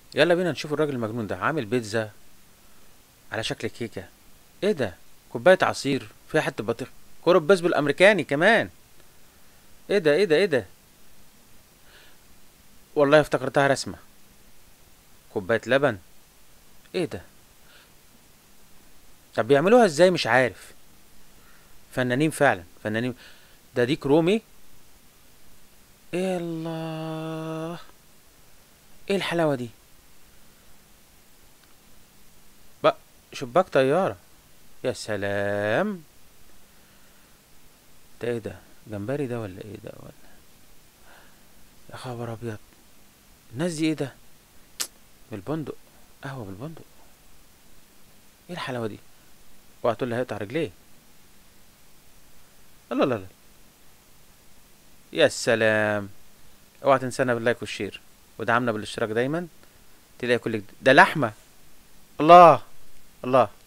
يلا بينا نشوف الراجل المجنون ده عامل بيتزا على شكل كيكة ايه ده كوباية عصير فيها حتة بطيخ كرة بيسبول امريكاني كمان ايه ده ايه ده ايه ده والله افتكرتها رسمة كوباية لبن ايه ده طب بيعملوها ازاي مش عارف فنانين فعلا فنانين ده ديك رومي ايه الله ايه الحلاوة دي بقى شباك طيارة يا سلام ده ايه ده جمبري ده ولا ايه ده ولا يا خبر ابيض الناس دي ايه ده بالبندق قهوة بالبندق ايه الحلاوة دي اوعى تقول لي هيقطع رجليه الله لا لا يا سلام اوعى تنسانا باللايك والشير ودعمنا بالاشتراك دايما تلاقي كل جديد ده لحمة الله الله